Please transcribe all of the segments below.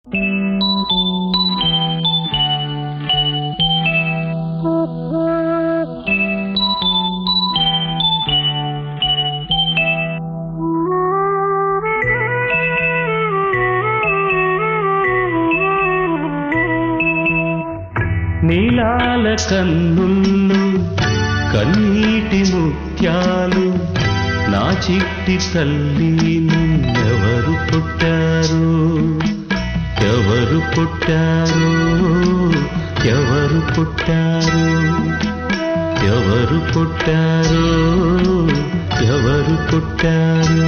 నీలాల కన్నుళ్ళు కన్నీటి ముత్యాలు నా చిట్టి తల్లి నిన్నెవరు పుట్టారు ఎవరు పుట్టారు ఎవరు పుట్టారు ఎవరు పుట్టారు ఎవరు పుట్టారు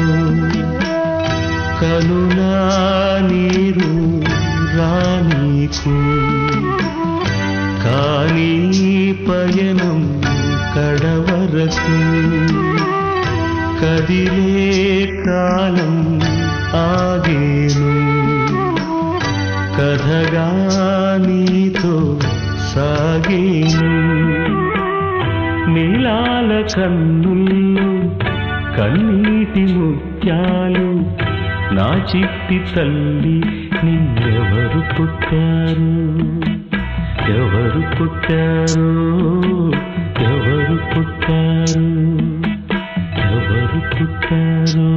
కనులా నీరు రానీకు కానీ పయనం కడవరకు కదిలే కాలం ఆగేను కథగా నీతో సాగేను నీలాల కన్నుల్లో కన్నీటి ముత్యాలు నా చిట్టి తల్లి నిన్నెవరు పుట్టారు ఎవరు పుట్టారు ఎవరు పుట్టారు ఎవరు పుట్టారు